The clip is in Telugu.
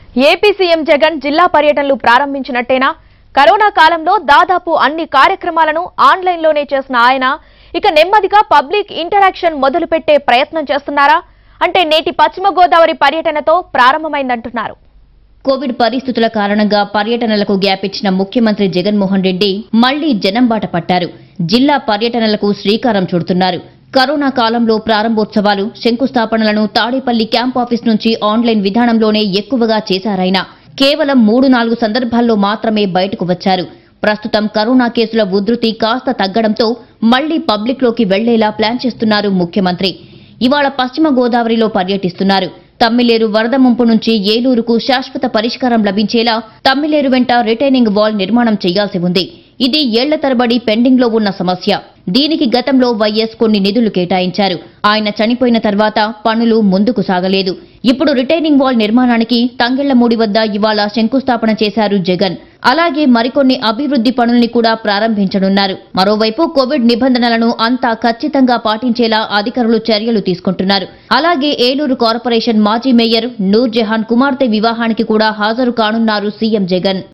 ఏపీ సీఎం జగన్ జిల్లా పర్యటనలు ప్రారంభించినట్టేనా కరోనా కాలంలో దాదాపు అన్ని కార్యక్రమాలను ఆన్లైన్లోనే చేసిన ఆయన ఇక నెమ్మదిగా పబ్లిక్ ఇంటరాక్షన్ మొదలుపెట్టే ప్రయత్నం చేస్తున్నారా అంటే నేటి పశ్చిమ గోదావరి పర్యటనతో ప్రారంభమైందంటున్నారు కోవిడ్ పరిస్థితుల కారణంగా పర్యటనలకు గ్యాప్ ఇచ్చిన ముఖ్యమంత్రి జగన్మోహన్ రెడ్డి మళ్లీ జనం బాట పట్టారు జిల్లా పర్యటనలకు శ్రీకారం చుడుతున్నారు కరోనా కాలంలో ప్రారంభోత్సవాలు శంకుస్థాపనలను తాడేపల్లి క్యాంప్ ఆఫీస్ నుంచి ఆన్లైన్ విధానంలోనే ఎక్కువగా చేశారాయన కేవలం మూడు నాలుగు సందర్భాల్లో మాత్రమే బయటకు వచ్చారు ప్రస్తుతం కరోనా కేసుల ఉధృతి కాస్త తగ్గడంతో మళ్లీ పబ్లిక్లోకి వెళ్లేలా ప్లాన్ చేస్తున్నారు ముఖ్యమంత్రి ఇవాళ పశ్చిమ గోదావరిలో పర్యటిస్తున్నారు తమ్మిలేరు వరద ముంపు నుంచి ఏలూరుకు శాశ్వత పరిష్కారం లభించేలా తమ్మిలేరు వెంట రిటైనింగ్ వాల్ నిర్మాణం చేయాల్సి ఉంది ఇది ఏళ్ల తరబడి పెండింగ్ లో ఉన్న సమస్య దీనికి గతంలో వైఎస్ కొన్ని నిధులు కేటాయించారు ఆయన చనిపోయిన తర్వాత పనులు ముందుకు సాగలేదు ఇప్పుడు రిటైనింగ్ వాల్ నిర్మాణానికి తంగెళ్లమూడి వద్ద ఇవాళ శంకుస్థాపన చేశారు జగన్ అలాగే మరికొన్ని అభివృద్ధి పనుల్ని కూడా ప్రారంభించనున్నారు మరోవైపు కోవిడ్ నిబంధనలను అంతా ఖచ్చితంగా పాటించేలా అధికారులు చర్యలు తీసుకుంటున్నారు అలాగే ఏలూరు కార్పొరేషన్ మాజీ మేయర్ నూర్ జహాన్ కుమార్తె వివాహానికి కూడా హాజరు కానున్నారు సీఎం జగన్